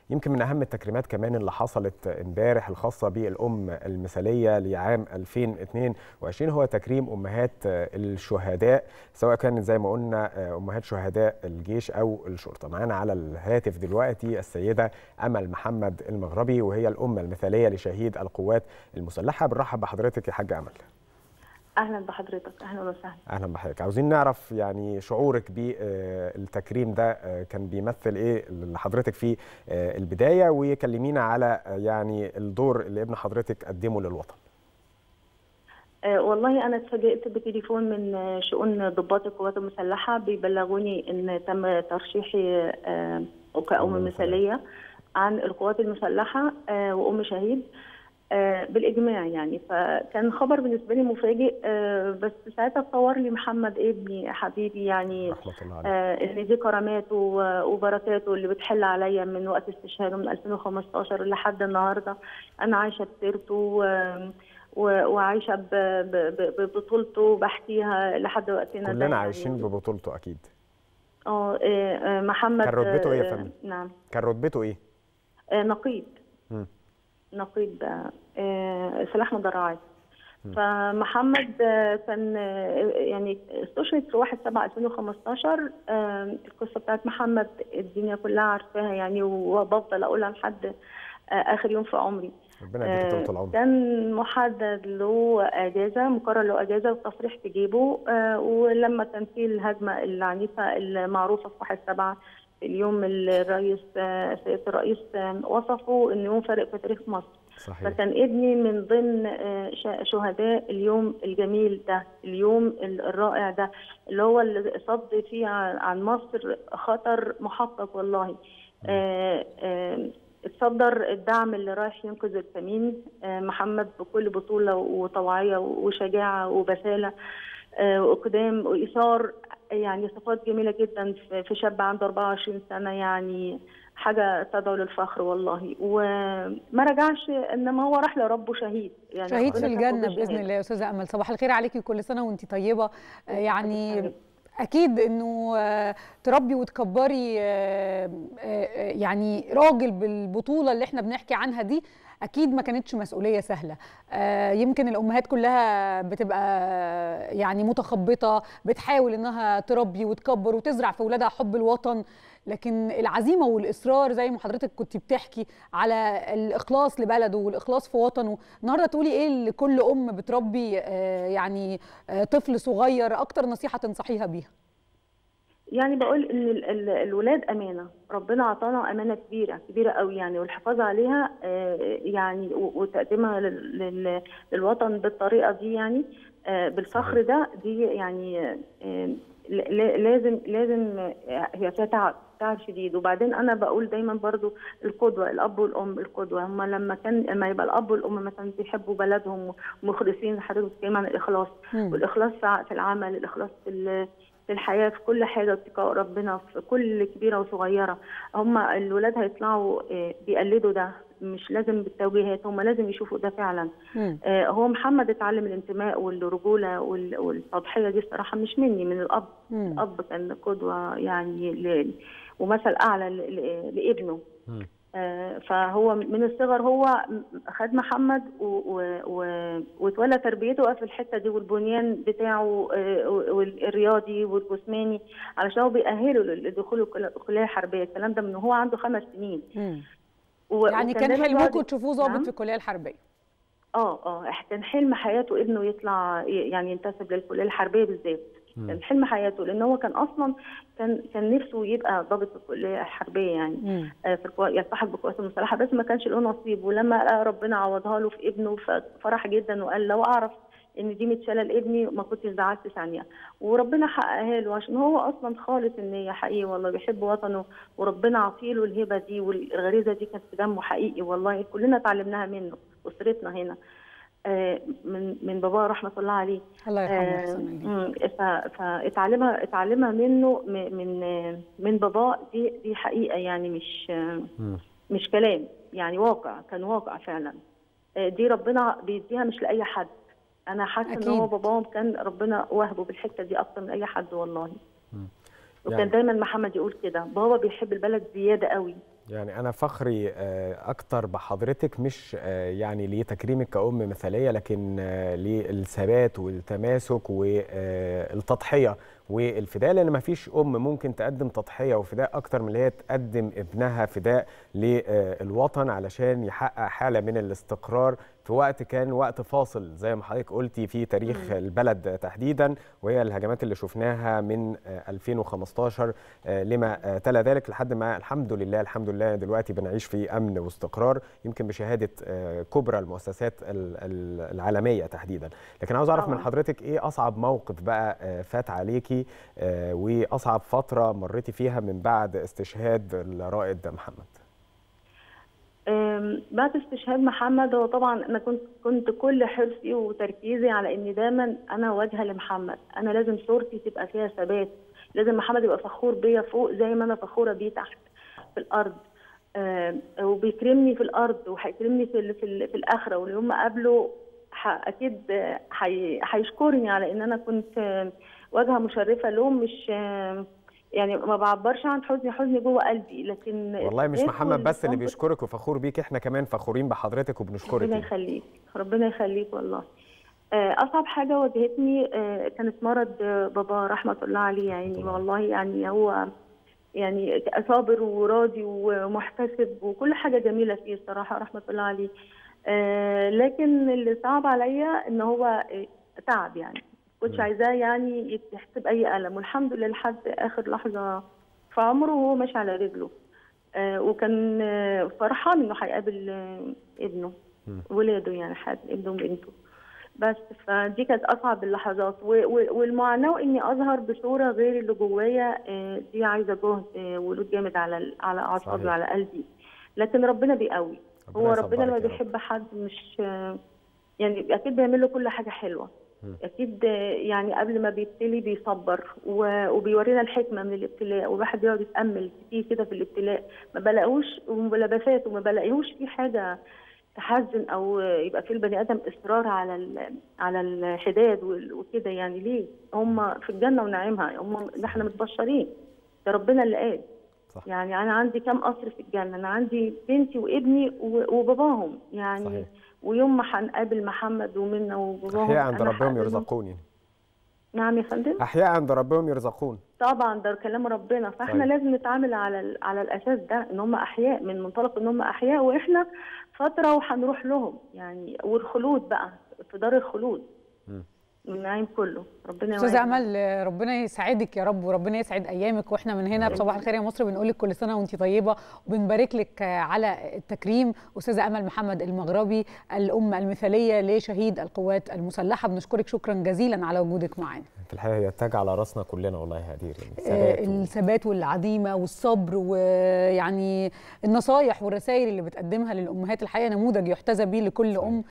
يمكن من اهم التكريمات كمان اللي حصلت امبارح الخاصه بالام المثاليه لعام 2022 هو تكريم امهات الشهداء سواء كانت زي ما قلنا امهات شهداء الجيش او الشرطه معانا على الهاتف دلوقتي السيده امل محمد المغربي وهي الام المثاليه لشهيد القوات المسلحه بنرحب بحضرتك يا حاجه امل اهلا بحضرتك اهلا وسهلا اهلا بحضرتك عاوزين نعرف يعني شعورك بالتكريم ده كان بيمثل ايه لحضرتك في البدايه وكلمينا على يعني الدور اللي ابن حضرتك قدمه للوطن أه والله انا اتفاجئت بتليفون من شؤون ضباط القوات المسلحه بيبلغوني ان تم ترشيحي أه كأم مثاليه عن القوات المسلحه أه وام شهيد آه بالاجماع يعني فكان خبر بالنسبه لي مفاجئ آه بس ساعتها تصور لي محمد ابني حبيبي يعني آه ان دي كراماته وبركاته اللي بتحل عليا من وقت استشهاده من 2015 لحد النهارده انا عايشه بسيرته وعايشه ببطولته بحكيها لحد وقتنا كلنا عايشين ببطولته اكيد اه محمد كان رتبته ايه يا فندم؟ نعم كان رتبته ايه؟ نقيب م. نقيب سلاح مدرعات فمحمد كان يعني استشهد في 1 7 2015 القصه بتاعت محمد الدنيا كلها عارفاها يعني وبفضل اقولها لحد اخر يوم في عمري ربنا يديك طول العمر كان محدد له اجازه مقرر له اجازه وتصريح في جيبه ولما كان في الهجمه العنيفه المعروفه في 1 7 اليوم اللي الرئيس سياده الرئيس وصفه انه يوم فارق في تاريخ مصر صحيح. فكان ابني من ضمن شهداء اليوم الجميل ده اليوم الرائع ده اللي هو اللي صد فيه عن مصر خطر محقق والله اتصدر الدعم اللي رايح ينقذ الثمين محمد بكل بطوله وطوعيه وشجاعه وبساله واقدام وايثار يعني صفات جميله جدا في شاب عنده 24 سنه يعني حاجه تدعو للفخر والله وما رجعش انما هو راح لربه شهيد يعني شهيد في الجنه باذن الله يا استاذه امل صباح الخير عليكي كل سنه وانت طيبه يعني اكيد انه تربي وتكبري يعني راجل بالبطوله اللي احنا بنحكي عنها دي اكيد ما كانتش مسؤوليه سهله آه يمكن الامهات كلها بتبقى يعني متخبطه بتحاول انها تربي وتكبر وتزرع في اولادها حب الوطن لكن العزيمه والاصرار زي ما حضرتك كنت بتحكي على الاخلاص لبلده والاخلاص في وطنه النهارده تقولي ايه لكل ام بتربي آه يعني آه طفل صغير اكتر نصيحه تنصحيها بيها يعني بقول ان الولاد امانه ربنا اعطانا امانه كبيره كبيره قوي يعني والحفاظ عليها يعني وتقديمها للوطن بالطريقه دي يعني بالفخر ده دي يعني لازم لازم هي فيها تعب تعب شديد وبعدين انا بقول دايما برضو القدوه الاب والام القدوه هم لما كان لما يبقى الاب والام مثلا بيحبوا بلدهم ومخلصين حضرتك بتتكلم عن الاخلاص والاخلاص في العمل الاخلاص في في الحياه في كل حاجه اتقاء ربنا في كل كبيره وصغيره هم الولاد هيطلعوا بيقلدوا ده مش لازم بالتوجيهات هم لازم يشوفوا ده فعلا آه هو محمد اتعلم الانتماء والرجوله والتضحيه دي الصراحه مش مني من الاب مم. الاب كان قدوه يعني ل... ومثل اعلى ل... لابنه مم. آه فهو من الصغر هو خد محمد واتولى تربيته في الحته دي والبنيان بتاعه آه الرياضي والجسماني علشان هو بيأهله لدخول الكليه الحربيه الكلام ده من هو عنده خمس سنين و... يعني كان حلمكم تشوفوه ضابط في الكليه الحربيه اه اه كان حلم حياته ابنه يطلع يعني ينتسب للكليه الحربيه بالذات كان حلم حياته لان هو كان اصلا كان كان نفسه يبقى ضابط في الكليه الحربيه يعني آه في الكو... يلتحق بالقوات المسلحه بس ما كانش له نصيب ولما لقى ربنا عوضها له في ابنه ففرح جدا وقال لو اعرف ان دي متشاله لابني ما كنتش زعلت ثانيه وربنا حققها له عشان هو اصلا خالص النيه حقيقي والله بيحب وطنه وربنا عطيله الهبه دي والغريزه دي كانت في دمه حقيقي والله كلنا اتعلمناها منه اسرتنا هنا آه من من باباه رحمه الله عليه الله يرحمه آه فاتعلمها اتعلمها منه من من باباه دي دي حقيقه يعني مش مش كلام يعني واقع كان واقع فعلا آه دي ربنا بيديها مش لاي حد انا حاسه ان هو باباهم كان ربنا وهبه بالحته دي اكتر من اي حد والله وكان يعني دايما محمد يقول كده بابا بيحب البلد زياده قوي يعني انا فخري اكتر بحضرتك مش يعني لتكريمك كأم مثاليه لكن للثبات والتماسك والتضحيه والفداء لان ما فيش ام ممكن تقدم تضحيه وفداء اكتر من اللي هي تقدم ابنها فداء للوطن علشان يحقق حاله من الاستقرار في وقت كان وقت فاصل زي ما حضرتك قلتي في تاريخ البلد تحديدا وهي الهجمات اللي شفناها من 2015 لما تلا ذلك لحد ما الحمد لله الحمد لله دلوقتي بنعيش في امن واستقرار يمكن بشهاده كبرى المؤسسات العالميه تحديدا لكن عاوز اعرف من حضرتك ايه اصعب موقف بقى فات عليكي واصعب فتره مريتي فيها من بعد استشهاد الرائد محمد بعد استشهاد محمد هو طبعا انا كنت كنت كل حرصي وتركيزي على اني دايما انا واجهه لمحمد انا لازم صورتي تبقى فيها ثبات لازم محمد يبقى فخور بيا فوق زي ما انا فخوره بيه تحت في الارض وبيكرمني في الارض وهيكرمني في في, في الاخره واليوم ما قابله اكيد هيشكرني على ان انا كنت واجهه مشرفه له مش يعني ما بعبرش عن حزني حزني جوه قلبي لكن والله مش محمد بس اللي بيشكرك وفخور بيك احنا كمان فخورين بحضرتك وبنشكرك ربنا يخليك ربنا يخليك والله اصعب حاجه واجهتني كانت مرض بابا رحمه الله عليه يعني والله يعني هو يعني صابر وراضي ومحتسب وكل حاجه جميله فيه الصراحه رحمه الله عليه لكن اللي صعب عليا ان هو تعب يعني كنتش عايزاه يعني يحسب اي الم والحمد لله لحد اخر لحظه في عمره وهو ماشي على رجله آه وكان آه فرحان انه هيقابل آه ابنه ولاده يعني حد ابنه وبنته بس فدي كانت اصعب اللحظات والمعاناه واني اظهر بصوره غير اللي جوايا دي عايزه جهد ولود جامد على على اعصابي وعلى قلبي لكن ربنا بيقوي هو ربنا لما بيحب حد مش يعني اكيد بيعمل له كل حاجه حلوه اكيد يعني قبل ما بيبتلي بيصبر وبيورينا الحكمه من الابتلاء والواحد بيقعد يتامل كتير كده في الابتلاء ما بلاقوش ملابسات وما بلاقيهوش في حاجه تحزن او يبقى في البني ادم اصرار على على الحداد وكده يعني ليه؟ هم في الجنه ونعيمها هم احنا متبشرين ده ربنا اللي قال صح. يعني انا عندي كام قصر في الجنه انا عندي بنتي وابني وباباهم يعني صحيح. ويوم ما هنقابل محمد ومنا وباباهم احياء عند ربهم يرزقون نعم يا فندم احياء عند ربهم يرزقون طبعا ده كلام ربنا فاحنا طيب. لازم نتعامل على على الاساس ده ان هم احياء من منطلق ان هم احياء واحنا فتره وهنروح لهم يعني والخلود بقى في دار الخلود م. النعيم كله ربنا استاذ امل ربنا يسعدك يا رب وربنا يسعد ايامك واحنا من هنا بصباح الخير يا مصر بنقول لك كل سنه وانت طيبه وبنبارك لك على التكريم استاذه امل محمد المغربي الام المثاليه لشهيد القوات المسلحه بنشكرك شكرا جزيلا على وجودك معانا في الحقيقه هي تاج على راسنا كلنا والله يا هدير يعني الثبات والعزيمه والصبر ويعني النصايح والرسائل اللي بتقدمها للامهات الحقيقه نموذج يحتذى به لكل ام